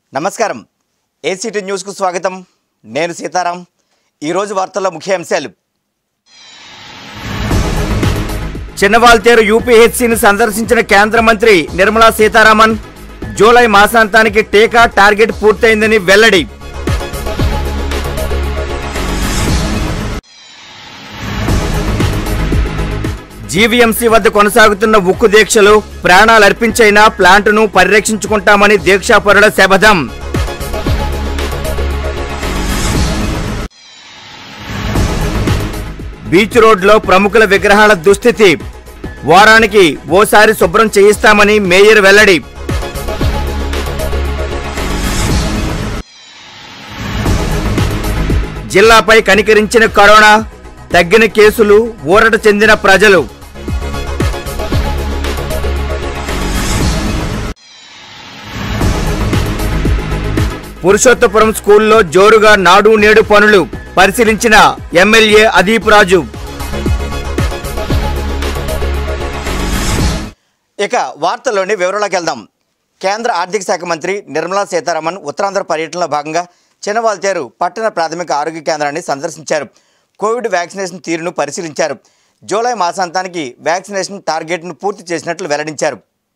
నమస్కారం ఏసీటీ న్యూస్కు స్వాగతం నేను సీతారాం ఈరోజు వార్తల్లో ముఖ్య అంశాలు చిన్నవాల్తేరు యూపీహెచ్సిని సందర్శించిన కేంద్ర మంత్రి నిర్మలా సీతారామన్ జూలై మాసాంతానికి టీకా టార్గెట్ పూర్తయిందని వెల్లడి జీవీఎంసీ వద్ద కొనసాగుతున్న ఉక్కు దీక్షలు ప్రాణాలర్పించైనా ప్లాంటును పరిరక్షించుకుంటామని దీక్షాపరుల శపథం బీచ్ రోడ్లో ప్రముఖుల విగ్రహాల దుస్థితి వారానికి ఓసారి శుభ్రం చేయిస్తామని మేయర్ వెల్లడి జిల్లాపై కనికరించిన కరోనా తగ్గిన కేసులు ఊరట చెందిన ప్రజలు పురుషోత్తపురం స్కూల్లో జోరుగా నాడు నేడు పనులు పరిశీలించిన ఎమ్మెల్యే అదీప్ రాజు ఇక వార్తల్లోని వివరాలకు వెళ్దాం కేంద్ర ఆర్థిక శాఖ మంత్రి నిర్మలా సీతారామన్ ఉత్తరాంధ్ర పర్యటనలో భాగంగా చిన్నవాల్తేరు పట్టణ ప్రాథమిక ఆరోగ్య కేంద్రాన్ని సందర్శించారు కోవిడ్ వ్యాక్సినేషన్ తీరును పరిశీలించారు జూలై మాసాంతానికి వ్యాక్సినేషన్ టార్గెట్ను పూర్తి చేసినట్లు వెల్లడించారు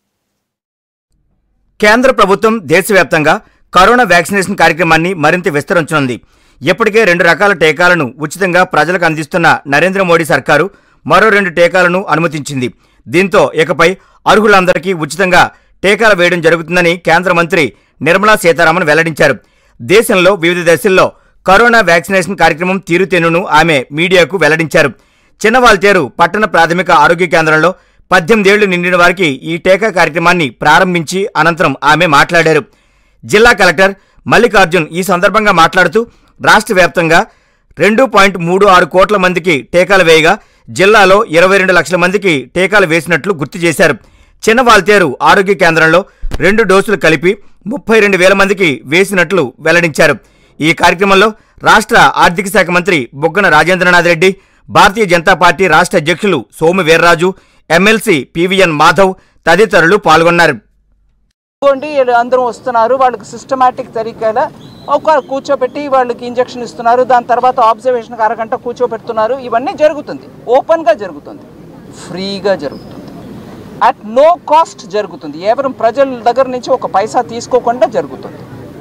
కేంద్ర ప్రభుత్వం దేశవ్యాప్తంగా కరోనా వ్యాక్సినేషన్ కార్యక్రమాన్ని మరింత విస్తరించనుంది ఇప్పటికే రెండు రకాల టీకాలను ఉచితంగా ప్రజలకు అందిస్తున్న నరేంద్ర మోడీ సర్కారు మరో రెండు టీకాలను అనుమతించింది దీంతో ఇకపై అర్హులందరికీ ఉచితంగా టీకాలు వేయడం జరుగుతుందని కేంద్ర మంత్రి నిర్మలా సీతారామన్ వెల్లడించారు దేశంలో వివిధ దశల్లో కరోనా వ్యాక్సినేషన్ కార్యక్రమం తీరుతెన్నును ఆమె మీడియాకు వెల్లడించారు చిన్నవాల్తేరు పట్టణ ప్రాథమిక ఆరోగ్య కేంద్రంలో పద్దెనిమిదేళ్లు నిండిన వారికి ఈ టీకా కార్యక్రమాన్ని ప్రారంభించి అనంతరం ఆమె మాట్లాడారు జిల్లా కలెక్టర్ మల్లికార్జున్ ఈ సందర్భంగా మాట్లాడుతూ రాష్ట్ర వ్యాప్తంగా రెండు పాయింట్ మూడు ఆరు కోట్ల మందికి టీకాలు వేయగా జిల్లాలో ఇరవై రెండు లక్షల మందికి టీకాలు వేసినట్లు గుర్తు చేశారు చిన్నవాల్తేరు ఆరోగ్య కేంద్రంలో రెండు డోసులు కలిపి ముప్పై రెండు వేల మందికి వేసినట్లు వెల్లడించారు ఈ కార్యక్రమంలో రాష్ట్ర ఆర్థిక శాఖ మంత్రి బుగ్గన రాజేంద్రనాథ్ రెడ్డి భారతీయ జనతా పార్టీ రాష్ట్ర అధ్యక్షులు సోము వీర్రాజు ఎమ్మెల్సీ పివిఎన్ మాధవ్ తదితరులు పాల్గొన్నారు ఇదిగోండి వీళ్ళు అందరూ వస్తున్నారు వాళ్ళకి సిస్టమాటిక్ తరీకాల ఒక కూర్చోబెట్టి వాళ్ళకి ఇంజక్షన్ ఇస్తున్నారు దాని తర్వాత ఆబ్జర్వేషన్కి అరగంట కూర్చోబెడుతున్నారు ఇవన్నీ జరుగుతుంది ఓపెన్గా జరుగుతుంది ఫ్రీగా జరుగుతుంది అట్ నో కాస్ట్ జరుగుతుంది ఎవరు ప్రజల దగ్గర నుంచి ఒక పైసా తీసుకోకుండా జరుగుతుంది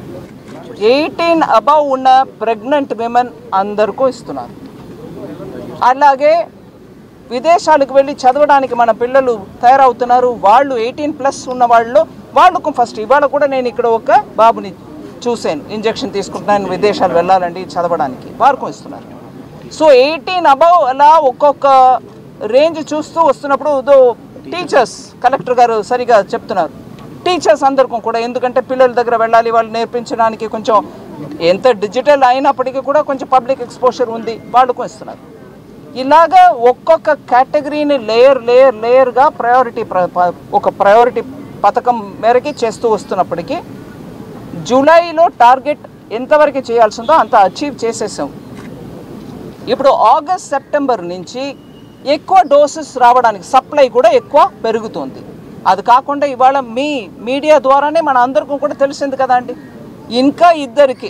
ఎయిటీన్ అబవ్ ఉన్న ప్రెగ్నెంట్ విమెన్ అందరికీ ఇస్తున్నారు అలాగే విదేశాలకు వెళ్ళి చదవడానికి మన పిల్లలు తయారవుతున్నారు వాళ్ళు ఎయిటీన్ ప్లస్ ఉన్న వాళ్ళు వాళ్ళకు ఫస్ట్ ఇవాళ కూడా నేను ఇక్కడ ఒక బాబుని చూశాను ఇంజెక్షన్ తీసుకుంటున్నాను విదేశాలు వెళ్ళాలండి చదవడానికి వారికి ఇస్తున్నారు సో ఎయిటీన్ అబవ్ అలా ఒక్కొక్క రేంజ్ చూస్తూ వస్తున్నప్పుడు దో టీచర్స్ కలెక్టర్ గారు సరిగా చెప్తున్నారు టీచర్స్ అందరికీ కూడా ఎందుకంటే పిల్లల దగ్గర వెళ్ళాలి వాళ్ళు నేర్పించడానికి కొంచెం ఎంత డిజిటల్ అయినప్పటికీ కూడా కొంచెం పబ్లిక్ ఎక్స్పోజర్ ఉంది వాళ్ళకు ఇస్తున్నారు ఇలాగా ఒక్కొక్క కేటగిరీని లేయర్ లేయర్ లేయర్గా ప్రయారిటీ ఒక ప్రయారిటీ పథకం మేరకి చేస్తూ వస్తున్నప్పటికీ జూలైలో టార్గెట్ ఎంతవరకు చేయాల్సిందో అంత అచీవ్ చేసేసాం ఇప్పుడు ఆగస్ట్ సెప్టెంబర్ నుంచి ఎక్కువ డోసెస్ రావడానికి సప్లై కూడా ఎక్కువ పెరుగుతుంది అది కాకుండా ఇవాళ మీ మీడియా ద్వారానే మన అందరికీ కూడా తెలిసింది కదా అండి ఇంకా ఇద్దరికి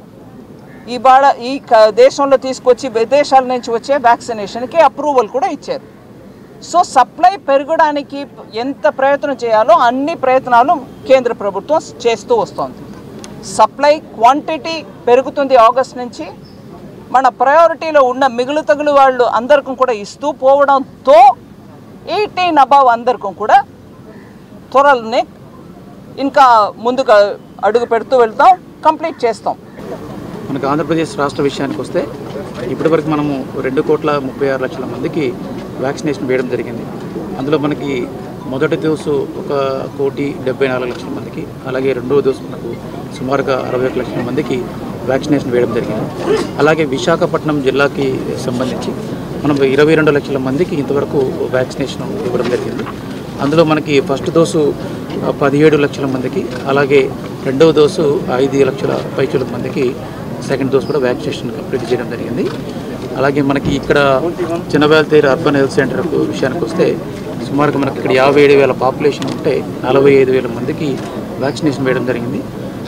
ఇవాళ ఈ క- దేశంలో తీసుకొచ్చి విదేశాల నుంచి వచ్చే వ్యాక్సినేషన్కి అప్రూవల్ కూడా ఇచ్చారు సో సప్లై పెరగడానికి ఎంత ప్రయత్నం చేయాలో అన్ని ప్రయత్నాలు కేంద్ర ప్రభుత్వం చేస్తూ వస్తోంది సప్లై క్వాంటిటీ పెరుగుతుంది ఆగస్ట్ నుంచి మన ప్రయారిటీలో ఉన్న మిగులు తగులు వాళ్ళు అందరికీ కూడా ఇస్తూ పోవడంతో ఎయిటీన్ అబవ్ అందరికీ కూడా త్వరలోనే ఇంకా ముందుకు అడుగు పెడుతూ వెళ్తాం కంప్లీట్ చేస్తాం మనకు ఆంధ్రప్రదేశ్ రాష్ట్ర విషయానికి వస్తే ఇప్పటివరకు మనము రెండు కోట్ల ముప్పై ఆరు లక్షల మందికి వ్యాక్సినేషన్ వేయడం జరిగింది అందులో మనకి మొదటి డోసు ఒక కోటి డెబ్బై నాలుగు లక్షల మందికి అలాగే రెండవ డోసు మనకు సుమారుగా అరవై ఒక లక్షల మందికి వ్యాక్సినేషన్ వేయడం జరిగింది అలాగే విశాఖపట్నం జిల్లాకి సంబంధించి మనం ఇరవై రెండు లక్షల మందికి ఇంతవరకు వ్యాక్సినేషన్ ఇవ్వడం జరిగింది అందులో మనకి ఫస్ట్ డోసు ఆ, పదిహేడు లక్షల మందికి అలాగే రెండవ డోసు ఐదు లక్షల పైచుల మందికి సెకండ్ డోస్ కూడా వ్యాక్సినేషన్ కంప్లీట్ చేయడం జరిగింది అలాగే మనకి ఇక్కడ చిన్నవేల్తేరు అర్బన్ హెల్త్ సెంటర్ విషయానికి వస్తే సుమారుగా మనకి ఇక్కడ యాభై ఏడు వేల పాపులేషన్ ఉంటే నలభై ఐదు వేల మందికి వ్యాక్సినేషన్ వేయడం జరిగింది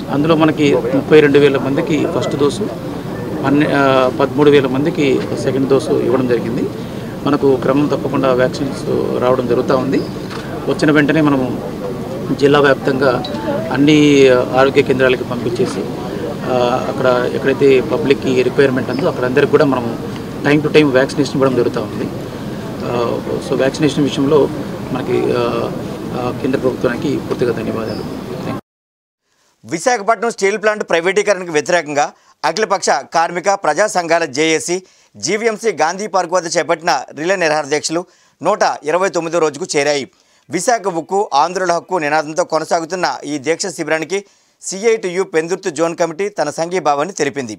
అందులో మనకి ముప్పై రెండు వేల మందికి ఫస్ట్ డోసు పన్నె ఆ, పదమూడు వేల మందికి సెకండ్ డోసు ఇవ్వడం జరిగింది మనకు క్రమం తప్పకుండా వ్యాక్సిన్స్ రావడం జరుగుతూ ఉంది వచ్చిన వెంటనే మనము జిల్లా వ్యాప్తంగా అన్ని ఆరోగ్య కేంద్రాలకి పంపించేసి ఆ, అక్కడ ఎక్కడైతే పబ్లిక్కి రిక్వైర్మెంట్ ఉందో అక్కడ అందరికి కూడా మనం టైం టు టైం వ్యాక్సినేషన్ ఇవ్వడం జరుగుతూ ఉంది ఆ, సో వ్యాక్సినేషన్ విషయంలో మనకి ఆ, ఆ, కేంద్ర ప్రభుత్వానికి పూర్తిగా ధన్యవాదాలు thank you. Visakhapatnam steel plant ప్రైవేటీకరణకు వ్యతిరేకంగా అఖిలపక్ష కార్మిక ప్రజా సంఘాల జేఏసీ జీవీఎంసీ గాంధీ పార్క్ వద్ద చేపట్టిన రిలే నిరహార దీక్షలు నూట ఇరవై తొమ్మిదో రోజుకు చేరాయి విశాఖ ఉక్కు ఆంధ్రుల హక్కు నినాదంతో కొనసాగుతున్న ఈ దీక్ష శిబిరానికి సిఐటియు పెందుర్తు జోన్ కమిటీ తన సంఘీభావాన్ని తెలిపింది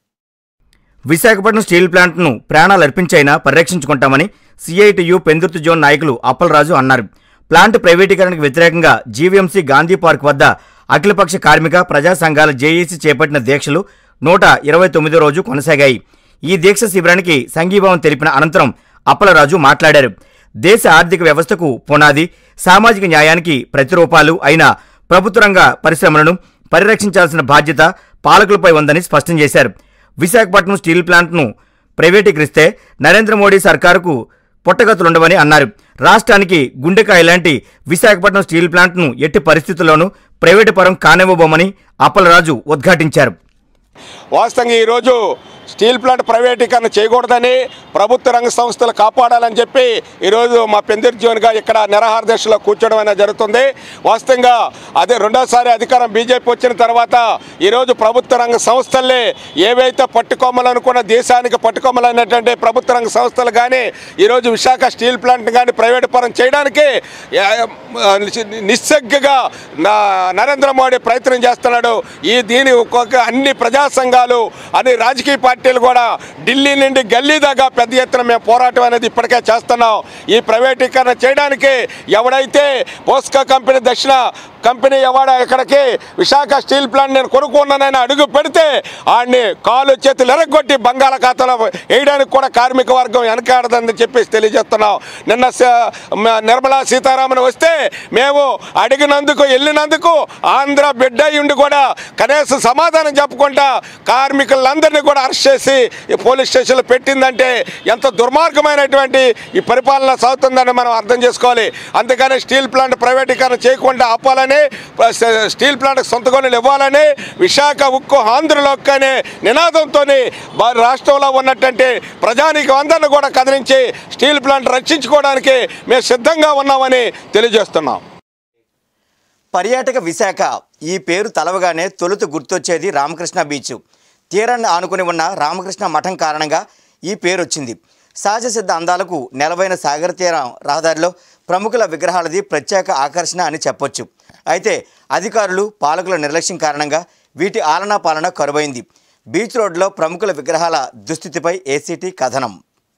విశాఖపట్నం స్టీల్ ప్లాంట్ను ప్రాణాలు అర్పించైనా పరిరక్షించుకుంటామని సిఐటియు పెందుర్తి జోన్ నాయకులు అప్పలరాజు అన్నారు ప్లాంట్ ప్రైవేటీకరణకు వ్యతిరేకంగా జీవీఎంసీ గాంధీ పార్క్ వద్ద అఖిలపక్ష కార్మిక ప్రజా సంఘాల జేఏసీ చేపట్టిన దీక్షలు నూట ఇరవై తొమ్మిదో రోజు కొనసాగాయి ఈ దీక్ష శిబిరానికి సంఘీభావం తెలిపిన అనంతరం అప్పలరాజు మాట్లాడారు దేశ ఆర్థిక వ్యవస్థకు పునాది సామాజిక న్యాయానికి ప్రతిరూపాలు అయిన ప్రభుత్వ రంగ పరిశ్రమలను పరిరక్షించాల్సిన బాధ్యత పాలకులపై ఉందని స్పష్టం చేశారు విశాఖపట్నం స్టీల్ ప్లాంట్ను ప్రైవేటీకరిస్తే నరేంద్ర మోడీ సర్కారుకు పుట్టగతులుండవని అన్నారు రాష్ట్రానికి గుండెకాయ లాంటి విశాఖపట్నం స్టీల్ ప్లాంట్ను ఎట్టి పరిస్థితుల్లోనూ ప్రైవేటు పరం కానివ్వబోమని అప్పలరాజు ఉద్ఘాటించారు వాస్తవంగా ఈరోజు స్టీల్ ప్లాంట్ ప్రైవేటీకరణ చేయకూడదని ప్రభుత్వ రంగ సంస్థలు కాపాడాలని చెప్పి ఈరోజు మా పెందిర్ జోన్గా ఇక్కడ నిరాహార దశలో కూర్చోవడం అనేది జరుగుతుంది వాస్తవంగా అదే రెండోసారి అధికారం బీజేపీ వచ్చిన తర్వాత ఈరోజు ప్రభుత్వ రంగ సంస్థల్ని ఏవైతే పట్టుకోమలనుకున్న దేశానికి పట్టుకోమలైనటువంటి ప్రభుత్వ రంగ సంస్థలు కానీ ఈరోజు విశాఖ స్టీల్ ప్లాంట్ కానీ ప్రైవేటు పరం చేయడానికి ఆ, నిస్సగ్గుగా నా- నరేంద్ర మోడీ ప్రయత్నం చేస్తున్నాడు ఈ దీని ఒక్కొక్క అన్ని ప్రజా సంఘాలు అన్ని రాజకీయ పార్టీలు కూడా ఢిల్లీ నుండి గల్లీ దాకా పెద్ద ఎత్తున మేము పోరాటం అనేది ఇప్పటికే చేస్తున్నాం ఈ ప్రైవేటీకరణ చేయడానికి ఎవడైతే పోస్కా కంపెనీ దక్షిణ కంపెనీ ఎవడ ఇక్కడికి విశాఖ స్టీల్ ప్లాంట్ నేను కొనుక్కున్నానని అడుగు పెడితే ఆడిని కాలు చేతులు ఎరగొట్టి బంగాళాఖాతంలో వేయడానికి కూడా కార్మిక వర్గం వెనకాడదని చెప్పేసి తెలియజేస్తున్నాం నిన్న స- మ- నిర్మలా సీతారామన్ వస్తే మేము అడిగినందుకు వెళ్ళినందుకు ఆంధ్ర బిడ్డ అయి ఉండి కూడా కనీసం సమాధానం చెప్పకుండా కార్మికులందరినీ కూడా అరెస్ట్ చేసి ఈ పోలీస్ స్టేషన్లో పెట్టిందంటే ఎంత దుర్మార్గమైనటువంటి ఈ పరిపాలన సాగుతుందని మనం అర్థం చేసుకోవాలి అందుకని స్టీల్ ప్లాంట్ ప్రైవేటీకరణ చేయకుండా ఆపాలని స్టీల్ ప్లాంట్ సొంత కొనులు ఇవ్వాలని విశాఖ ఉక్కు ఆంధ్రలోకి అనే నినాదంతో రాష్ట్రంలో ఉన్నటువంటి ప్రజానికి అందరిని కూడా కదిలించి స్టీల్ ప్లాంట్ రక్షించుకోవడానికి మేము సిద్ధంగా ఉన్నామని తెలియజేస్తున్నాం పర్యాటక విశాఖ ఈ పేరు తలవగానే తొలుత గుర్తొచ్చేది రామకృష్ణ బీచ్ తీరాన్ని ఆనుకుని ఉన్న రామకృష్ణ మఠం కారణంగా ఈ పేరు వచ్చింది సహజ సిద్ధ అందాలకు నెలవైన సాగర తీరం రహదారిలో ప్రముఖుల విగ్రహాలది ప్రత్యేక ఆకర్షణ అని చెప్పొచ్చు అయితే అధికారులు పాలకుల నిర్లక్ష్యం కారణంగా వీటి ఆలనా పాలన కరువైంది బీచ్ రోడ్లో ప్రముఖుల విగ్రహాల దుస్థితిపై ఏసీటీ కథనం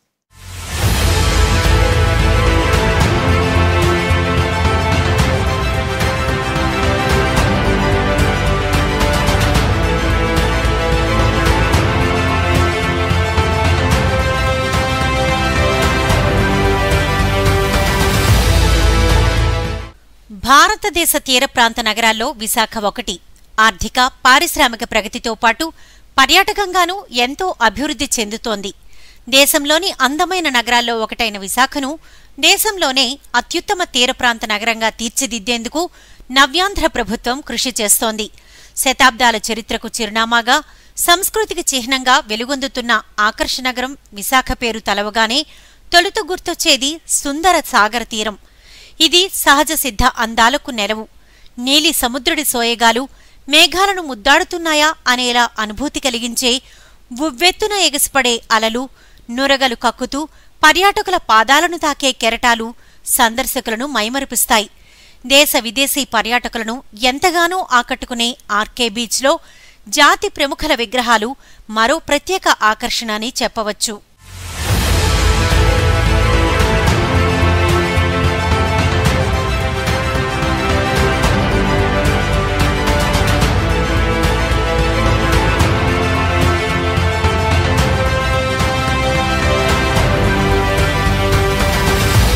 భారతదేశ తీర ప్రాంత నగరాల్లో విశాఖ ఒకటి ఆర్థిక పారిశ్రామిక ప్రగతితో పాటు పర్యాటకంగానూ ఎంతో అభివృద్ధి చెందుతోంది దేశంలోని అందమైన నగరాల్లో ఒకటైన విశాఖను దేశంలోనే అత్యుత్తమ తీర ప్రాంత నగరంగా తీర్చిదిద్దేందుకు నవ్యాంధ్ర ప్రభుత్వం కృషి చేస్తోంది శతాబ్దాల చరిత్రకు చిరునామాగా సంస్కృతికి చిహ్నంగా వెలుగొందుతున్న ఆకర్ష నగరం విశాఖ పేరు తలవగానే తొలుత గుర్తొచ్చేది సుందర సాగర తీరం ఇది సహజ సిద్ధ అందాలకు నెలవు నీలి సముద్రుడి సోయగాలు మేఘాలను ముద్దాడుతున్నాయా అనేలా అనుభూతి కలిగించే ఉవ్వెత్తున ఎగసిపడే అలలు నురగలు కక్కుతూ పర్యాటకుల పాదాలను తాకే కెరటాలు సందర్శకులను మైమరిపిస్తాయి దేశ విదేశీ పర్యాటకులను ఎంతగానో ఆకట్టుకునే ఆర్కే బీచ్లో జాతి ప్రముఖుల విగ్రహాలు మరో ప్రత్యేక ఆకర్షణ అని చెప్పవచ్చు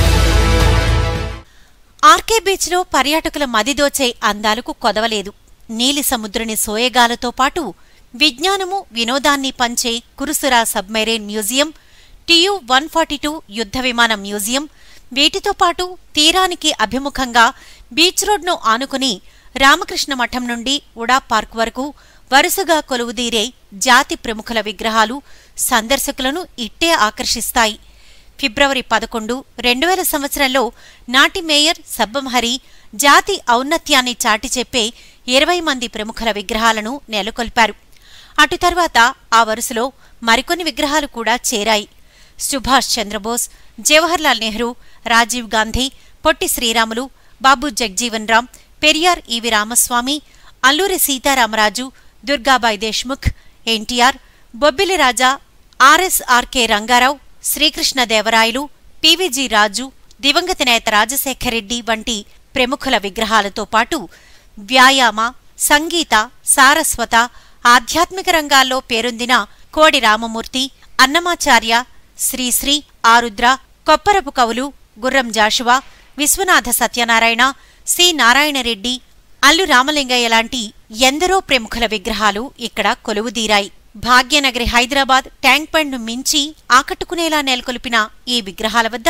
ఆర్కే బీచ్లో పర్యాటకుల మదిదోచే అందాలకు కొదవలేదు నీలి సముద్రుని సోయగాలతో పాటు విజ్ఞానము వినోదాన్ని పంచే Kursura submarine museum TU one forty two యుద్ధ విమాన మ్యూజియం వీటితో పాటు తీరానికి అభిముఖంగా బీచ్ రోడ్ను ఆనుకుని రామకృష్ణ మఠం నుండి ఉడా పార్క్ వరకు వరుసగా కొలువుదీరే జాతి ప్రముఖుల విగ్రహాలు సందర్శకులను ఇట్టే ఆకర్షిస్తాయి ఫిబ్రవరి పదకొండు రెండు వేల సంవత్సరంలో నాటి మేయర్ సబ్బంహరి జాతి ఔన్నత్యాన్ని చాటి చెప్పే ఇరవై మంది ప్రముఖుల విగ్రహాలను నెలకొల్పారు అటు తర్వాత ఆ వరుసలో మరికొన్ని విగ్రహాలు కూడా చేరాయి Subhash Chandrabose Jawaharlal Nehru Rajiv Gandhi Potti Sriramulu Babu Jagjivan Ram Periyar EV Ramaswamy Alluri Sitaramaraju Durgabai Deshmukh NTR Bobbili Raja RSRK Rangarao Srikrishnadevarayalu PVG Raju దివంగత నేత రాజశేఖరెడ్డి వంటి ప్రముఖుల విగ్రహాలతో పాటు వ్యాయామ సంగీత సారస్వత ఆధ్యాత్మిక రంగాల్లో పేరొందిన కోడి రామమూర్తి అన్నమాచార్య శ్రీశ్రీ ఆరుద్ర కొప్పరపు కవులు గుర్రం జాషువా విశ్వనాథ సత్యనారాయణ సి నారాయణరెడ్డి అల్లు రామలింగయ్య లాంటి ఎందరో ప్రముఖుల విగ్రహాలు ఇక్కడ కొలువుదీరాయి భాగ్యనగరి హైదరాబాద్ ట్యాంక్ బండ్ను మించి ఆకట్టుకునేలా నెలకొల్పిన ఈ విగ్రహాల వద్ద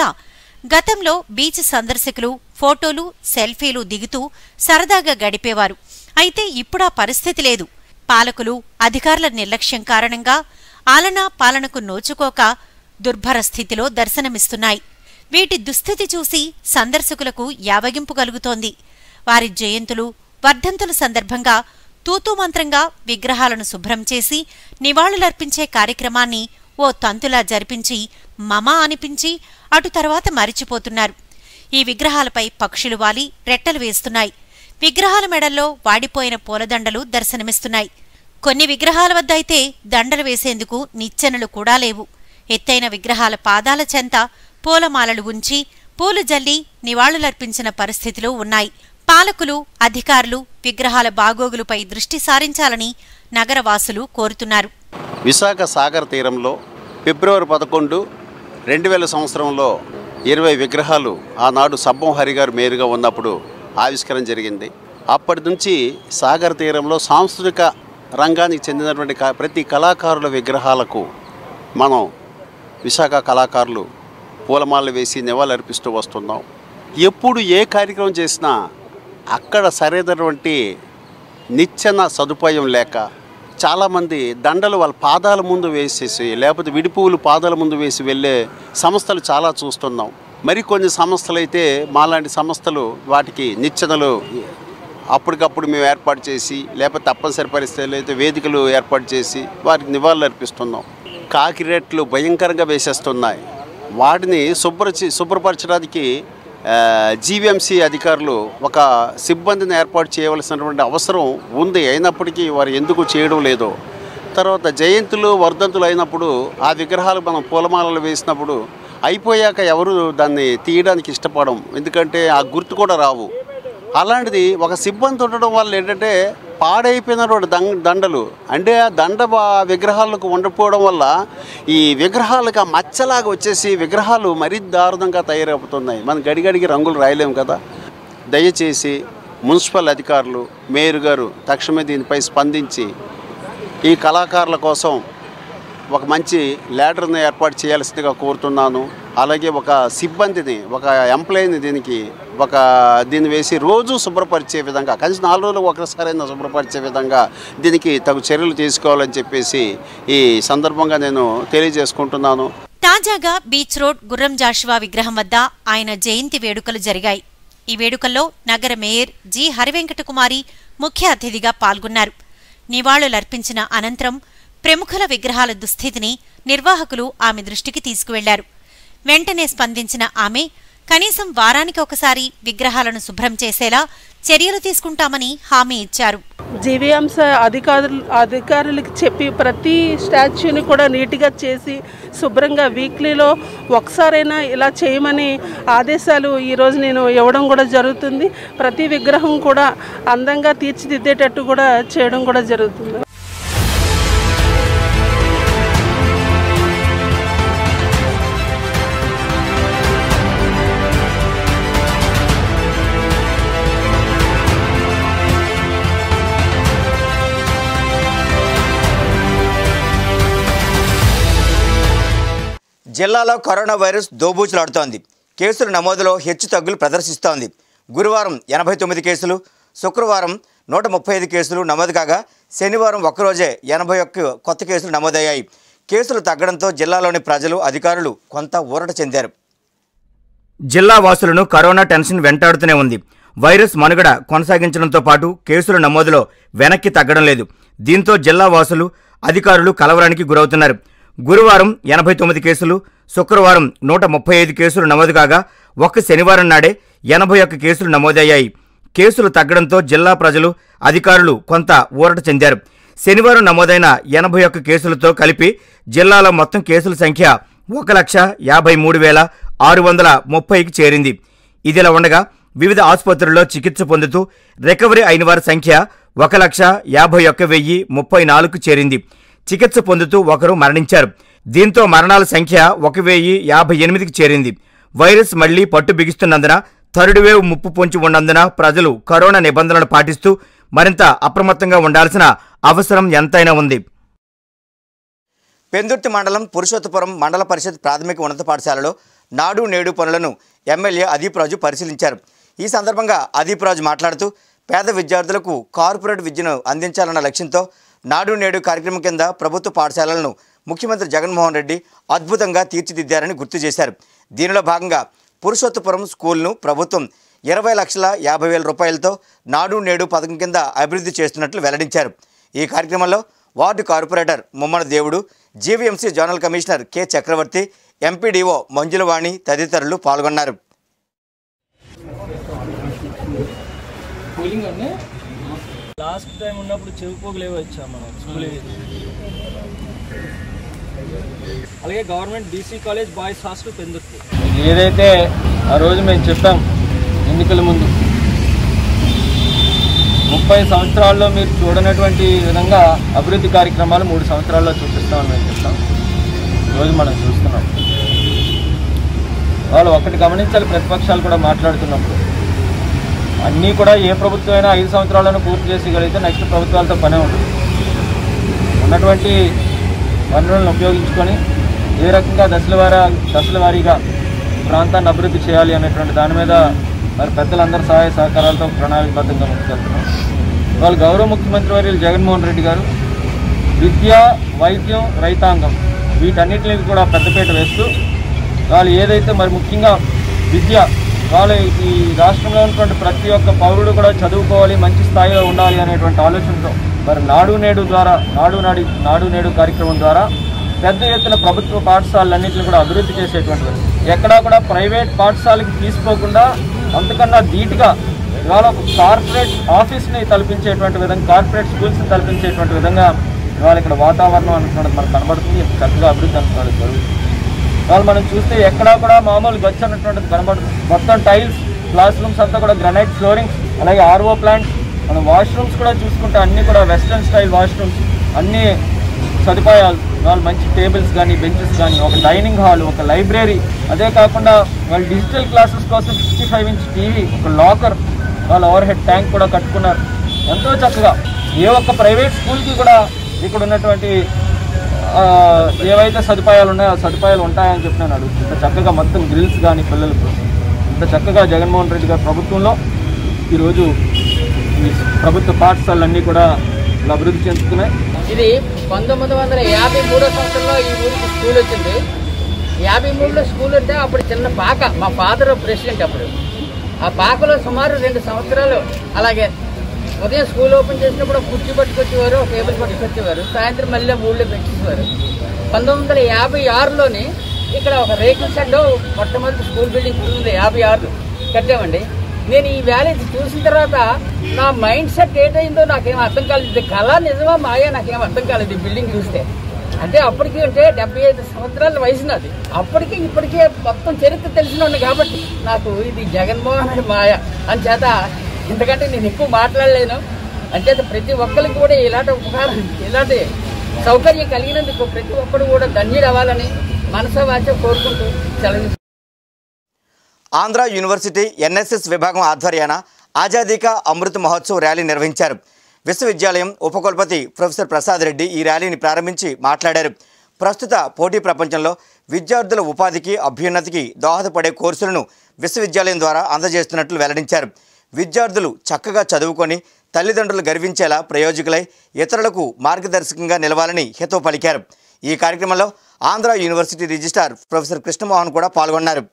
గతంలో బీచ్ సందర్శకులు ఫోటోలు సెల్ఫీలు దిగుతూ సరదాగా గడిపేవారు అయితే ఇప్పుడా పరిస్థితి లేదు పాలకులు అధికారుల నిర్లక్ష్యం కారణంగా ఆలనా పాలనకు నోచుకోక దుర్భర స్థితిలో దర్శనమిస్తున్నాయి వీటి దుస్థితి చూసి సందర్శకులకు యావగింపు కలుగుతోంది వారి జయంతులు వర్ధంతుల సందర్భంగా తూతూ మంత్రంగా విగ్రహాలను శుభ్రం చేసి నివాళులర్పించే కార్యక్రమాన్ని ఓ తంతులా జరిపించి మమ అనిపించి అటు తర్వాత మరిచిపోతున్నారు ఈ విగ్రహాలపై పక్షులు వాలి రెట్టలు వేస్తున్నాయి విగ్రహాల మెడల్లో వాడిపోయిన పూలదండలు దర్శనమిస్తున్నాయి కొన్ని విగ్రహాల వద్ద అయితే దండలు వేసేందుకు నిచ్చెనలు కూడా లేవు ఎత్తైన విగ్రహాల పాదాల చెంత పూలమాలలు ఉంచి పూలు జల్లి నివాళులర్పించిన పరిస్థితిలో ఉన్నాయి పాలకులు అధికారులు విగ్రహాల బాగోగులపై దృష్టి సారించాలని నగరవాసులు కోరుతున్నారు విశాఖ సాగర్ తీరంలో ఫిబ్రవరి పదకొండు రెండు వేల సంవత్సరంలో ఇరవై విగ్రహాలు ఆనాడు సబ్బం హరి గారు మేరుగా ఉన్నప్పుడు ఆవిష్కరణ జరిగింది అప్పటి నుంచి సాగర్ తీరంలో సాంస్కృతిక రంగానికి చెందినటువంటి క- ప్రతి కళాకారుల విగ్రహాలకు మనం విశాఖ కళాకారులు పూలమాలలు వేసి నివాళులర్పిస్తూ వస్తున్నాం ఎప్పుడు ఏ కార్యక్రమం చేసినా అక్కడ సరైనటువంటి నిచ్చెన సదుపాయం లేక చాలామంది దండలు వాళ్ళ పాదాల ముందు వేసేసి లేకపోతే విడిపువులు పాదాల ముందు వేసి వెళ్ళే సంస్థలు చాలా చూస్తున్నాం మరికొన్ని సంస్థలు అయితే మాలాంటి సంస్థలు వాటికి నిచ్చెనలు అప్పటికప్పుడు మేము ఏర్పాటు చేసి లేకపోతే తప్పనిసరి పరిస్థితులు అయితే వేదికలు ఏర్పాటు చేసి వారికి నివాళులు అర్పిస్తున్నాం కాకిరెట్లు భయంకరంగా వేసేస్తున్నాయి వాటిని శుభ్రచి శుభ్రపరచడానికి జీవీఎంసీ అధికారులు ఒక సిబ్బందిని ఏర్పాటు చేయవలసినటువంటి అవసరం ఉంది అయినప్పటికీ వారు ఎందుకు చేయడం లేదో తర్వాత జయంతులు వర్ధంతులు అయినప్పుడు ఆ విగ్రహాలు మనం పూలమాలలు వేసినప్పుడు అయిపోయాక ఎవరు దాన్ని తీయడానికి ఇష్టపడం ఎందుకంటే ఆ గుర్తు కూడా రావు అలాంటిది ఒక సిబ్బంది ఉండడం వల్ల ఏంటంటే పాడైపోయినటువంటి దండ దండలు అంటే ఆ దండ బా- విగ్రహాలకు ఉండకపోవడం వల్ల ఈ విగ్రహాలకు ఆ మచ్చలాగా వచ్చేసి విగ్రహాలు మరీ దారుణంగా తయారవుతున్నాయి మనం గడిగడికి రంగులు రాయలేము కదా దయచేసి మున్సిపల్ అధికారులు మేయర్ గారు తక్షణమే దీనిపై స్పందించి ఈ కళాకారుల కోసం ఒక మంచి ల్యాడర్ని ఏర్పాటు చేయాల్సిందిగా కోరుతున్నాను అలాగే ఒక సిబ్బందిని ఒక ఎంప్లాయీని దీనికి ఒక దీన్ని వేసి రోజు శుభ్రపరిచే విధంగా కనీసం నాలుగు రోజులు ఒకసారైనా శుభ్రపరిచే విధంగా దీనికి తగు చర్యలు తీసుకోవాలని చెప్పేసి ఈ సందర్భంగా నేను తెలియజేసుకుంటున్నాను తాజాగా బీచ్ రోడ్ గుర్రం జాషువా విగ్రహం వద్ద ఆయన జయంతి వేడుకలు జరిగాయి ఈ వేడుకల్లో నగర మేయర్ జి హరివెంకటకుమారి ముఖ్య అతిథిగా పాల్గొన్నారు నివాళులర్పించిన అనంతరం ప్రముఖుల విగ్రహాల దుస్థితిని నిర్వాహకులు ఆమె దృష్టికి తీసుకువెళ్లారు వెంటనే స్పందించిన ఆమె కనీసం వారానికి ఒకసారి విగ్రహాలను శుభ్రం చేసేలా చర్యలు తీసుకుంటామని హామీ ఇచ్చారు జీవీఎంస అధికారులు అధికారులకు చెప్పి ప్రతి స్టాచ్యూని కూడా నీట్గా చేసి శుభ్రంగా వీక్లీలో ఒకసారైనా ఇలా చేయమని ఆదేశాలు ఈరోజు నేను ఇవ్వడం కూడా జరుగుతుంది ప్రతి విగ్రహం కూడా అందంగా తీర్చిదిద్దేటట్టు కూడా చేయడం కూడా జరుగుతుంది జిల్లాలో కరోనా వైరస్ దోబూచులాడుతోంది కేసుల నమోదులో హెచ్చు తగ్గులు ప్రదర్శిస్తోంది గురువారం ఎనభై తొమ్మిది కేసులు శుక్రవారం నూట ముప్పై ఐదు కేసులు నమోదు కాగా శనివారం ఒక్కరోజే ఎనభై ఒక్క కొత్త కేసులు నమోదయ్యాయి కేసులు తగ్గడంతో జిల్లాలోని ప్రజలు అధికారులు కొంత ఊరట చెందారు జిల్లా వాసులను కరోనా టెన్షన్ వెంటాడుతూనే ఉంది వైరస్ మనుగడ కొనసాగించడంతో పాటు కేసుల నమోదులో వెనక్కి తగ్గడం లేదు దీంతో జిల్లా వాసులు అధికారులు కలవరానికి గురవుతున్నారు గురువారం ఎనభై తొమ్మిది కేసులు శుక్రవారం నూట ముప్పై ఐదు కేసులు నమోదు కాగా ఒక్క శనివారం నాడే ఎనభై ఒక్క కేసులు నమోదయ్యాయి కేసులు తగ్గడంతో జిల్లా ప్రజలు అధికారులు కొంత ఊరట చెందారు శనివారం నమోదైన ఎనభై ఒక్క కేసులతో కలిపి జిల్లాలో మొత్తం కేసుల సంఖ్య ఒక లక్ష యాభై మూడు వేల ఆరు వందల ముప్పైకి చేరింది ఇదిలా ఉండగా వివిధ ఆసుపత్రుల్లో చికిత్స పొందుతూ రికవరీ అయిన వారి సంఖ్య ఒక లక్ష యాభై ఒక్క వెయ్యి ముప్పై నాలుగుకు చేరింది చికిత్స పొందుతూ ఒకరు మరణించారు దీంతో మరణాల సంఖ్య ఒక వెయ్యి యాభై ఎనిమిదికి చేరింది వైరస్ మళ్లీ పట్టు బిగిస్తున్నందున థర్డ్ వేవ్ ముప్పు పొంచి ఉన్నందున ప్రజలు కరోనా నిబంధనలు పాటిస్తూ మరింత అప్రమత్తంగా ఉండాల్సిన అవసరం ఎంతైనా ఉంది పెందుర్తి మండలం పురుషోత్తపురం మండల పరిషత్ ప్రాథమిక ఉన్నత పాఠశాలలో నాడు నేడు పనులను ఎమ్మెల్యే అదీప్ రాజు పరిశీలించారు ఈ సందర్భంగా అదీప్ రాజు మాట్లాడుతూ పేద విద్యార్థులకు కార్పొరేట్ విద్యను అందించాలన్న లక్ష్యంతో నాడు నేడు కార్యక్రమం కింద ప్రభుత్వ పాఠశాలలను ముఖ్యమంత్రి జగన్మోహన్ రెడ్డి అద్భుతంగా తీర్చిదిద్దారని గుర్తు చేశారు దీనిలో భాగంగా పురుషోత్తపురం స్కూల్ను ప్రభుత్వం ఇరవై లక్షల యాభై వేల రూపాయలతో నాడు నేడు పథకం కింద అభివృద్ధి చేస్తున్నట్లు వెల్లడించారు ఈ కార్యక్రమంలో ward corporator Mummana Devudu GVMC zonal commissioner K Chakravarthi MPDO Manjulavani తదితరులు పాల్గొన్నారు లాస్ట్ టైం ఉన్నప్పుడు చెవిపోగులేవి వచ్చాం మనం స్కూల్ అలాగే government BC college boys hostel Pendurthi ఏదైతే ఆ రోజు మేము చెప్పాం ఎన్నికల ముందు ముప్పై సంవత్సరాల్లో మీరు చూడనటువంటి విధంగా అభివృద్ధి కార్యక్రమాలు మూడు సంవత్సరాల్లో చూపిస్తామని మేము చెప్తాం ఈరోజు మనం చూస్తున్నాం వాళ్ళు ఒకటి గమనించాలి ప్రతిపక్షాలు కూడా మాట్లాడుతున్నప్పుడు అన్నీ కూడా ఏ ప్రభుత్వం అయినా ఐదు సంవత్సరాలను పూర్తి చేసేయగలిగితే నెక్స్ట్ ప్రభుత్వాలతో పనే ఉంటుంది ఉన్నటువంటి వనరులను ఉపయోగించుకొని ఏ రకంగా దశల వారా దశల వారీగా ప్రాంతాన్ని అభివృద్ధి చేయాలి అనేటువంటి దాని మీద మరి పెద్దలందరూ సహాయ సహకారాలతో ప్రణాళికబద్ధంగా ముందుకెళ్తున్నారు వాళ్ళు గౌరవ ముఖ్యమంత్రి వర్యులు జగన్మోహన్ రెడ్డి గారు విద్య వైద్యం రైతాంగం వీటన్నిటిని కూడా పెద్దపీట వేస్తూ వాళ్ళు ఏదైతే మరి ముఖ్యంగా విద్య వాళ్ళు ఈ రాష్ట్రంలో ఉన్నటువంటి ప్రతి ఒక్క పౌరుడు కూడా చదువుకోవాలి మంచి స్థాయిలో ఉండాలి అనేటువంటి ఆలోచనతో మరి నాడు నేడు ద్వారా నాడు నాడి నాడు నేడు కార్యక్రమం ద్వారా పెద్ద ఎత్తున ప్రభుత్వ పాఠశాలన్నింటిని కూడా అభివృద్ధి చేసేటువంటిది ఎక్కడా కూడా ప్రైవేట్ పాఠశాలకి తీసుకోకుండా అంతకన్నా ధీటుగా ఇవాళ ఒక కార్పొరేట్ ఆఫీస్ని తలపించేటువంటి విధంగా కార్పొరేట్ స్కూల్స్ని తలపించేటువంటి విధంగా ఇవాళ ఇక్కడ వాతావరణం అనుకున్నది మనకు కనబడుతుంది ఇంత చక్కగా అభివృద్ధి అనుకున్నది జరుగుతుంది వాళ్ళు మనం చూస్తే ఎక్కడా కూడా మామూలు గచ్చు అన్నటువంటిది కనబడుతుంది మొత్తం టైల్స్ క్లాస్ రూమ్స్ అంతా కూడా గ్రనైట్ ఫ్లోరింగ్స్ అలాగే ఆర్ఓ ప్లాంట్ మనం వాష్రూమ్స్ కూడా చూసుకుంటే అన్నీ కూడా వెస్ట్రన్ స్టైల్ వాష్రూమ్స్ అన్నీ సదుపాయాలు వాళ్ళు మంచి టేబుల్స్ కానీ బెంచెస్ కానీ ఒక డైనింగ్ హాల్ ఒక లైబ్రరీ అదే కాకుండా వాళ్ళు డిజిటల్ క్లాసెస్ కోసం సిక్స్టీ ఫైవ్ ఇంచ్ టీవీ ఒక లాకర్ వాళ్ళు ఓవర్ హెడ్ ట్యాంక్ కూడా కట్టుకున్నారు ఎంతో చక్కగా ఏ ఒక్క ప్రైవేట్ స్కూల్కి కూడా ఇక్కడ ఉన్నటువంటి ఆ, ఏవైతే సదుపాయాలు ఉన్నాయో ఆ సదుపాయాలు ఉంటాయని చెప్పి నేను అడుగుతాను ఇంత చక్కగా మొత్తం గ్రిల్స్ కానీ పిల్లలకు ఇంత చక్కగా జగన్మోహన్ రెడ్డి గారి ప్రభుత్వంలో ఈరోజు ఈ ప్రభుత్వ పాఠశాలన్నీ కూడా ఇలా అభివృద్ధి చెందుతున్నాయి ఇది పంతొమ్మిది వందల యాభై మూడో సంవత్సరంలో ఈ ఊరికి స్కూల్ వచ్చింది యాభై మూడులో స్కూల్ అంటే అప్పుడు చిన్న పాక మా ఫాదర్ ప్రెసిడెంట్ అప్పుడు ఆ పాకలో సుమారు రెండు సంవత్సరాలు అలాగే ఉదయం స్కూల్ ఓపెన్ చేసినప్పుడు ఒక కుర్చీ పట్టుకొచ్చేవారు ఒక టేబుల్ పట్టుకొచ్చేవారు సాయంత్రం మళ్ళీ ఊళ్ళో పెట్టేసేవారు పంతొమ్మిది వందల యాభై ఆరులోని ఇక్కడ ఒక రేకుల షెడ్ మొట్టమొదటి స్కూల్ బిల్డింగ్ ఉంది యాభై ఆరులో కట్టామండి నేను ఈ వ్యాలీ చూసిన తర్వాత నా మైండ్ సెట్ ఏటైందో నాకేం అర్థం కాలేదు ఇది కళ నిజమా మాయా నాకేం అర్థం కాలేదు ఈ బిల్డింగ్ చూస్తే అంటే అప్పటికి అంటే డెబ్బై ఐదు సంవత్సరాల వయసు నాది అప్పటికి ఇప్పటికే మొత్తం చరిత్ర తెలిసిన కాబట్టి నాకు ఇది జగన్మోహన్ రెడ్డి మాయ అని చేత ఎందుకంటే నేను ఎక్కువ మాట్లాడలేను అంచేత ప్రతి ఒక్కరికి కూడా ఇలాంటి ఉపకారం ఇలాంటి సౌకర్యం కలిగినందుకు ప్రతి ఒక్కరు కూడా ధన్యుడు అవ్వాలని మనసా వాచ కోరుకుంటూ సెలవు ఆంధ్ర యూనివర్సిటీ ఎన్ఎస్ఎస్ విభాగం ఆధ్వర్యాన ఆజాదీ కా అమృత్ మహోత్సవ్ ర్యాలీ నిర్వహించారు విశ్వవిద్యాలయం ఉపకులపతి ప్రొఫెసర్ ప్రసాద్ రెడ్డి ఈ ర్యాలీని ప్రారంభించి మాట్లాడారు ప్రస్తుత పోటీ ప్రపంచంలో విద్యార్థుల ఉపాధికి అభ్యున్నతికి దోహదపడే కోర్సులను విశ్వవిద్యాలయం ద్వారా అందజేస్తున్నట్లు వెల్లడించారు విద్యార్థులు చక్కగా చదువుకొని తల్లిదండ్రులు గర్వించేలా ప్రయోజకులై ఇతరులకు మార్గదర్శకంగా నిలవాలని హితవు పలికారు ఈ కార్యక్రమంలో Andhra university registrar professor Krishnamohan కూడా పాల్గొన్నారు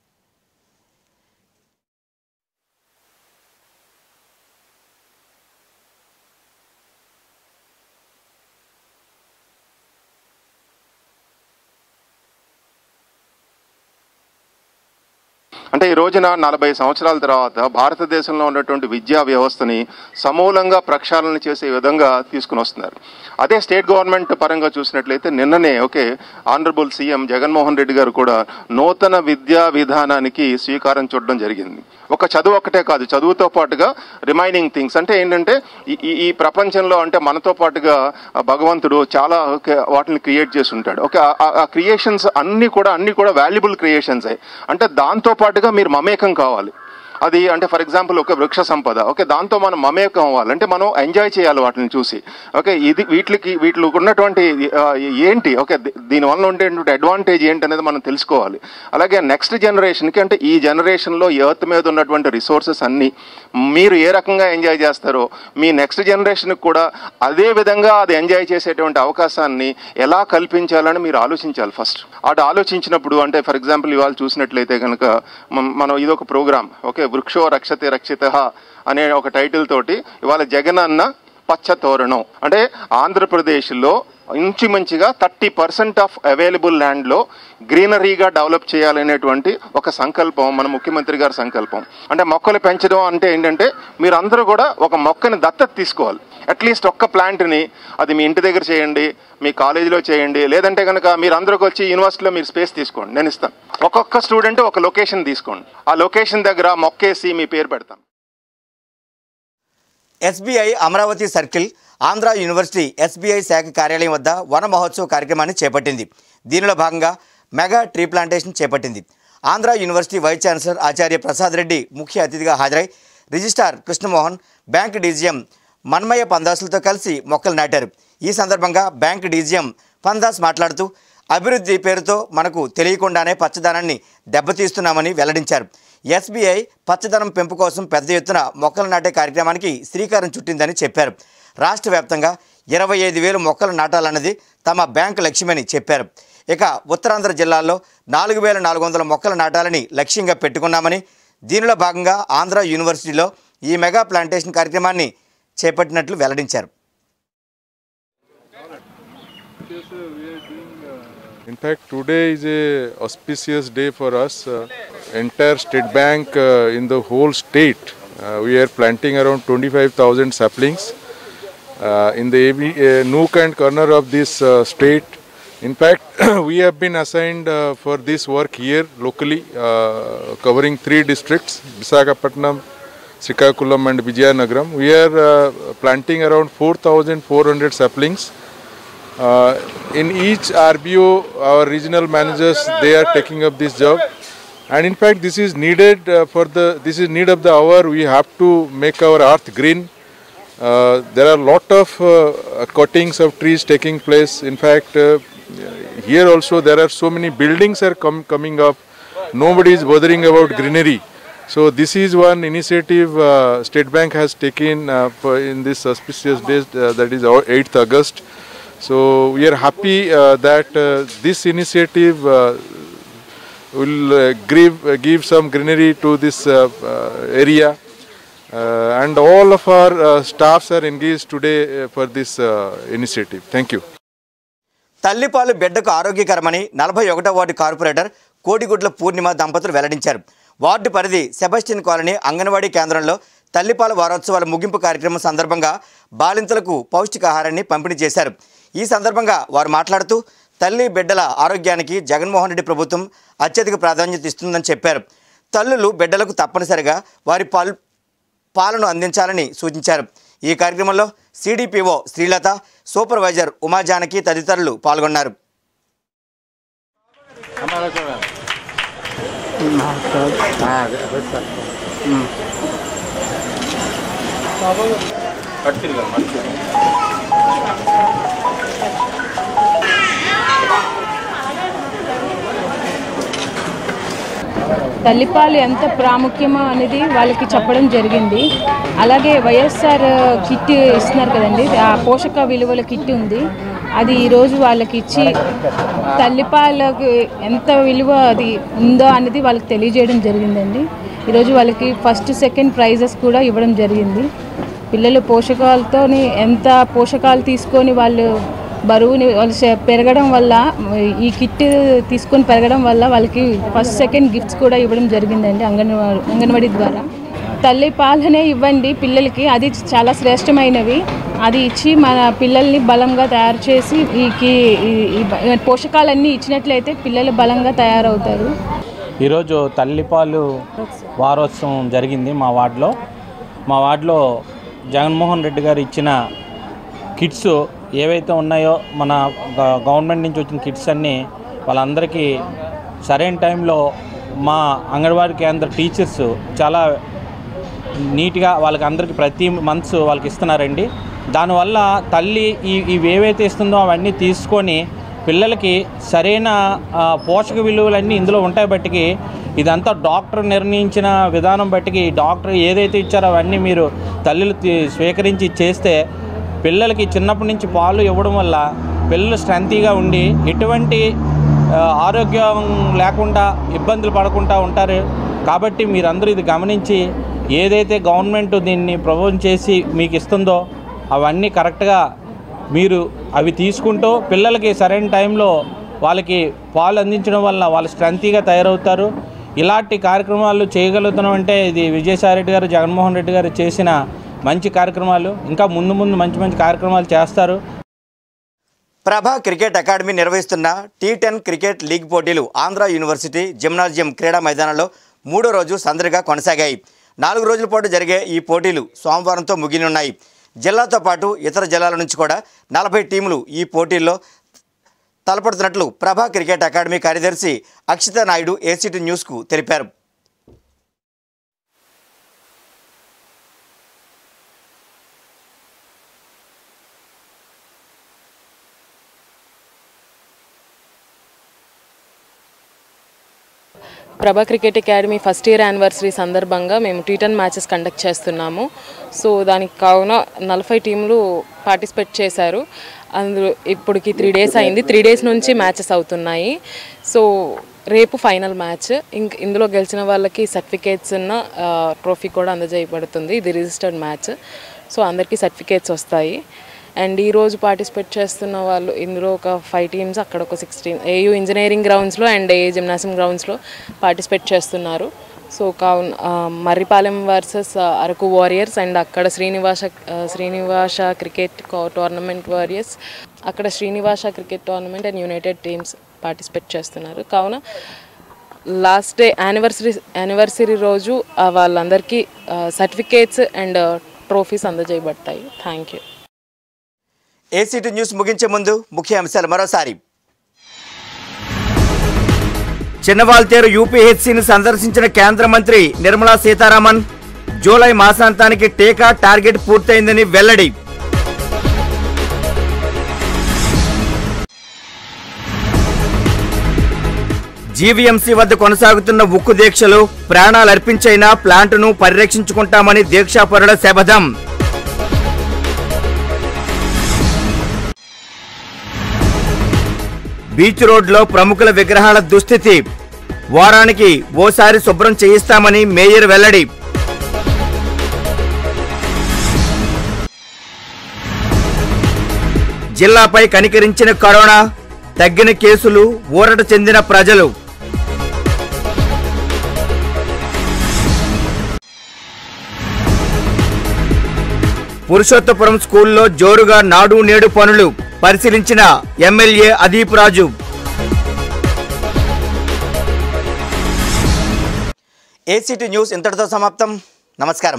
అంటే ఈ రోజున నలభై సంవత్సరాల తర్వాత భారతదేశంలో ఉన్నటువంటి విద్యా వ్యవస్థని సమూలంగా ప్రక్షాళన చేసే విధంగా తీసుకుని వస్తున్నారు అదే స్టేట్ గవర్నమెంట్ పరంగా చూసినట్లయితే నిన్ననే okay honourable CM Jaganmohan Reddy garu కూడా నూతన విద్యా విధానానికి స్వీకారం చూడడం జరిగింది ఒక చదువు ఒక్కటే కాదు చదువుతో పాటుగా రిమైనింగ్ థింగ్స్ అంటే ఏంటంటే ఈ- ఈ ఈ ప్రపంచంలో అంటే మనతో పాటుగా ఆ భగవంతుడు చాలా ఒక వాటిని క్రియేట్ చేసి ఉంటాడు ఓకే ఆ క్రియేషన్స్ అన్ని కూడా అన్ని కూడా వాల్యుబుల్ క్రియేషన్స్ అంటే దాంతో పాటుగా మీరు మమేకం కావాలి అది అంటే ఫర్ ఎగ్జాంపుల్ ఒక వృక్ష సంపద ఓకే దాంతో మనం మమేకం అవ్వాలి అంటే మనం ఎంజాయ్ చేయాలి వాటిని చూసి ఓకే ఇది వీటికి వీటిలో ఉన్నటువంటి ఆ, ఏంటి ఓకే దీ- దీనివల్ల ఉండేటువంటి అడ్వాంటేజ్ ఏంటి అనేది మనం తెలుసుకోవాలి అలాగే నెక్స్ట్ జనరేషన్కి అంటే ఈ జనరేషన్లో ఎర్త్ మీద ఉన్నటువంటి రిసోర్సెస్ అన్నీ మీరు ఏ రకంగా ఎంజాయ్ చేస్తారో మీ నెక్స్ట్ జనరేషన్కి కూడా అదే విధంగా అది ఎంజాయ్ చేసేటువంటి అవకాశాన్ని ఎలా కల్పించాలని మీరు ఆలోచించాలి ఫస్ట్ అటు ఆలోచించినప్పుడు అంటే ఫర్ ఎగ్జాంపుల్ ఇవాళ చూసినట్లయితే కనుక మనం మనం ఇదొక ప్రోగ్రామ్ ఓకే వృక్షో రక్షతే రక్షిత అనే ఒక టైటిల్ తోటి ఇవాళ జగన్ అన్న పచ్చ తోరణం అంటే ఆంధ్రప్రదేశ్లో ఇంచుమించుగా థర్టీ పర్సెంట్ ఆఫ్ అవైలబుల్ ల్యాండ్లో గ్రీనరీగా డెవలప్ చేయాలనేటువంటి ఒక సంకల్పం మన ముఖ్యమంత్రి గారి సంకల్పం అంటే మొక్కలు పెంచడం అంటే ఏంటంటే మీరందరూ కూడా ఒక మొక్కని దత్తత తీసుకోవాలి అట్లీస్ట్ ఒక్క ప్లాంట్ని అది మీ ఇంటి దగ్గర చేయండి మీ కాలేజీలో చేయండి లేదంటే కనుక మీరు అందరికి వచ్చి యూనివర్సిటీలో మీరు స్పేస్ తీసుకోండి నేను ఇస్తాను ఒక్కొక్క స్టూడెంట్ ఒక లొకేషన్ తీసుకోండి ఆ లొకేషన్ దగ్గర మొక్కేసి మీ పేరు పెడతాను SBI Amaravati circle Andhra university SBI శాఖ కార్యాలయం వద్ద వన మహోత్సవ కార్యక్రమాన్ని చేపట్టింది దీనిలో భాగంగా మెగా ట్రీ ప్లాంటేషన్ చేపట్టింది ఆంధ్ర యూనివర్సిటీ వైస్ ఛాన్సలర్ ఆచార్య ప్రసాద్ రెడ్డి ముఖ్య అతిథిగా హాజరై registrar Krishnamohan bank DGM Manmayya పందాసులతో కలిసి మొక్కలు నాటారు ఈ సందర్భంగా బ్యాంక్ డీజీఎం పందాస్ మాట్లాడుతూ అభివృద్ధి పేరుతో మనకు తెలియకుండానే పచ్చదనాన్ని దెబ్బతీస్తున్నామని వెల్లడించారు ఎస్బీఐ పచ్చదనం పెంపు కోసం పెద్ద ఎత్తున మొక్కలు నాటే కార్యక్రమానికి శ్రీకారం చుట్టిందని చెప్పారు రాష్ట్ర వ్యాప్తంగా ఇరవై ఐదు వేలు మొక్కలు నాటాలన్నది తమ బ్యాంకు లక్ష్యమని చెప్పారు ఇక ఉత్తరాంధ్ర జిల్లాల్లో నాలుగు వేల నాలుగు వందల మొక్కలు నాటాలని లక్ష్యంగా పెట్టుకున్నామని దీనిలో భాగంగా ఆంధ్ర యూనివర్సిటీలో ఈ మెగా ప్లాంటేషన్ కార్యక్రమాన్ని చేపట్టినట్లు వెల్లడించారు In fact, today is a auspicious day for us. Uh, entire State Bank uh, in the whole state, uh, we are planting around 25,000 saplings uh, in the every, uh, nook and corner of this uh, state. In fact, we have been assigned uh, for this work here locally, uh, covering three districts: Visakhapatnam, Srikakulam, and Vijayanagaram. We are uh, planting around 4,400 saplings. Uh, in each RBO, our regional managers they are taking up this job, and in fact, this is needed uh, for the this is need of the hour. We have to make our earth green. Uh, there are a lot of uh, cuttings of trees taking place. In fact, uh, here also there are so many buildings are com- coming up. Nobody is bothering about greenery. So this is one initiative uh, State Bank has taken uh, for in this auspicious day, uh, that is our 8th August. So we are happy uh, that uh, this initiative uh, will uh, give, uh, give some greenery to this uh, uh, area. Uh, and all of our uh, staffs are engaged today uh, for this uh, initiative. Thank you. తల్లిపాలు బిడ్డకు ఆరోగ్యకరమని నలభై ఒకటో ward corporator కోడిగుడ్ల పూర్ణిమ దంపతులు వెల్లడించారు ward పరిధి Sebastian colony anganwadi కేంద్రంలో తల్లిపాల వారోత్సవాల ముగింపు కార్యక్రమం సందర్భంగా బాలింతలకు పౌష్టికాహారాన్ని పంపిణీ చేశారు ఈ సందర్భంగా వారు మాట్లాడుతూ తల్లి బిడ్డల ఆరోగ్యానికి జగన్మోహన్ రెడ్డి ప్రభుత్వం అత్యధిక ప్రాధాన్యత ఇస్తుందని చెప్పారు తల్లులు బిడ్డలకు తప్పనిసరిగా వారి పాలు పాలను అందించాలని సూచించారు ఈ కార్యక్రమంలో సిడిపిఓ శ్రీలత సూపర్వైజర్ ఉమాజానకి తదితరులు పాల్గొన్నారు తల్లిపాలు ఎంత ప్రాముఖ్యమో అనేది వాళ్ళకి చెప్పడం జరిగింది అలాగే వైఎస్ఆర్ కిట్ ఇస్తున్నారు కదండి ఆ పోషక విలువల కిట్ ఉంది అది ఈరోజు వాళ్ళకి ఇచ్చి తల్లిపాలకు ఎంత విలువ అది ఉందో అనేది వాళ్ళకి తెలియజేయడం జరిగిందండి ఈరోజు వాళ్ళకి ఫస్ట్ సెకండ్ ప్రైజెస్ కూడా ఇవ్వడం జరిగింది పిల్లలు పోషకాలతోని ఎంత పోషకాలు తీసుకొని వాళ్ళు బరువుని వాళ్ళు శ- పెరగడం వల్ల ఈ కిట్ తీసుకొని పెరగడం వల్ల వాళ్ళకి ఫస్ట్ సెకండ్ గిఫ్ట్స్ కూడా ఇవ్వడం జరిగిందండి అంగన్వాడి అంగన్వాడీ ద్వారా తల్లి పాలనే ఇవ్వండి పిల్లలకి అది చాలా శ్రేష్టమైనవి అది ఇచ్చి మన పిల్లల్ని బలంగా తయారు చేసి ఈ కి- ఈ- ఈ బ- పోషకాలన్నీ ఇచ్చినట్లయితే పిల్లలు బలంగా తయారవుతారు ఈరోజు తల్లిపాలు వారోత్సవం జరిగింది మా వార్డులో మా వార్డులో జగన్మోహన్ రెడ్డి గారు ఇచ్చిన కిట్స్ ఏవైతే ఉన్నాయో మన గ- గవర్నమెంట్ నుంచి వచ్చిన కిట్స్ అన్నీ వాళ్ళందరికీ సరైన టైంలో మా అంగన్వాడీ కేంద్ర టీచర్స్ చాలా నీట్గా వాళ్ళకి అందరికి ప్రతి మంత్స్ వాళ్ళకి ఇస్తున్నారండి దానివల్ల తల్లి ఈ ఇవి ఏవైతే ఇస్తుందో అవన్నీ తీసుకొని పిల్లలకి సరైన ఆ, పోషక విలువలన్నీ ఇందులో ఉంటాయి బట్టికి ఇదంతా డాక్టర్ నిర్ణయించిన విధానం బట్టికి డాక్టర్ ఏదైతే ఇచ్చారో అవన్నీ మీరు తల్లులు తీ- స్వీకరించి చేస్తే పిల్లలకి చిన్నప్పటి నుంచి పాలు ఇవ్వడం వల్ల పిల్లలు స్ట్రెంతీగా ఉండి ఎటువంటి ఆ, ఆరోగ్యం లేకుండా ఇబ్బందులు పడకుండా ఉంటారు కాబట్టి మీరందరూ ఇది గమనించి ఏదైతే గవర్నమెంట్ దీన్ని ప్రపోజ్ చేసి మీకు ఇస్తుందో అవన్నీ కరెక్ట్గా మీరు అవి తీసుకుంటూ పిల్లలకి సరైన టైంలో వాళ్ళకి పాలు అందించడం వల్ల వాళ్ళు స్ట్రెంతీగా తయారవుతారు ఇలాంటి కార్యక్రమాలు చేయగలుగుతున్నాం అంటే ఇది విజయసాయి రెడ్డి గారు జగన్మోహన్ రెడ్డి గారు చేసిన మంచి కార్యక్రమాలు ఇంకా ముందు ముందు మంచి మంచి కార్యక్రమాలు చేస్తారు ప్రభా క్రికెట్ అకాడమీ నిర్వహిస్తున్న టీ టెన్ క్రికెట్ లీగ్ పోటీలు ఆంధ్ర యూనివర్సిటీ జిమ్నాజియం క్రీడా మైదానంలో మూడో రోజు సందడిగా కొనసాగాయి నాలుగు రోజుల పాటు జరిగే ఈ పోటీలు సోమవారంతో ముగినున్నాయి జిల్లాతో పాటు ఇతర జిల్లాల నుంచి కూడా నలభై టీములు ఈ పోటీల్లో తలపడుతున్నట్లు ప్రభా క్రికెట్ అకాడమీ కార్యదర్శి అక్షిత నాయుడు ఏసీటీ న్యూస్కు తెలిపారు Prabha cricket academy first year anniversary సందర్భంగా మేము టీ టెన్ మ్యాచెస్ కండక్ట్ చేస్తున్నాము సో దానికి కావున నలభై టీంలు పార్టిసిపేట్ చేశారు అందులో ఇప్పటికి త్రీ డేస్ అయింది త్రీ డేస్ నుంచి మ్యాచెస్ అవుతున్నాయి సో రేపు ఫైనల్ మ్యాచ్ ఇంక ఇందులో గెలిచిన వాళ్ళకి సర్టిఫికేట్స్ ఉన్న ట్రోఫీ కూడా అందజేయబడుతుంది ఇది రిజిస్టర్డ్ మ్యాచ్ సో అందరికీ సర్టిఫికేట్స్ వస్తాయి అండ్ ఈ రోజు పార్టిసిపేట్ చేస్తున్న వాళ్ళు ఇందులో ఒక ఫైవ్ టీమ్స్ అక్కడ ఒక సిక్స్టీన్ ఏయూ ఇంజనీరింగ్ గ్రౌండ్స్లో అండ్ ఏ జిమ్నాసియం గ్రౌండ్స్లో పార్టిసిపేట్ చేస్తున్నారు సో కావున ఆ, Marripalem versus Araku warriors and అక్కడ శ్రీనివాస ఆ, శ్రీనివాస క్రికెట్ టోర్నమెంట్ వారియర్స్ అక్కడ Srinivasa cricket tournament and united teams participate చేస్తున్నారు కావున లాస్ట్ డే యానివర్సరీ యానివర్సరీ రోజు ఆ, వాళ్ళందరికీ సర్టిఫికేట్స్ అండ్ ట్రోఫీస్ అందజేయబడతాయి థ్యాంక్ యూ ఏసీటీ న్యూస్ ముగించే ముందు ముఖ్య అంశాలు మరోసారి చిన్నవాల్తేరు యూపీహెచ్సిని సందర్శించిన కేంద్ర మంత్రి నిర్మలా సీతారామన్ జూలై మాసాంతానికి టీకా టార్గెట్ పూర్తయిందని వెల్లడి జీవీఎంసీ వద్ద కొనసాగుతున్న ఉక్కు దీక్షలు ప్రాణాలర్పించైనా ప్లాంటును పరిరక్షించుకుంటామని దీక్షాపరుల శపథం బీచ్ రోడ్లో ప్రముఖుల విగ్రహాల దుస్థితి వారానికి ఓసారి శుభ్రం చేయిస్తామని మేయర్ వెల్లడి జిల్లాపై కనికరించిన కరోనా తగ్గిన కేసులు ఊరట చెందిన ప్రజలు పురుషోత్తపురం స్కూల్లో జోరుగా నాడు నేడు పనులు పరిశీలించిన MLA Adeep Raju ACT news ఇంతటితో సమాప్తం నమస్కారం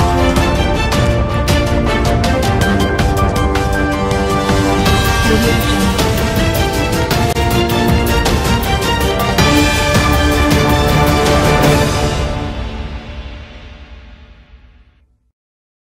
Audio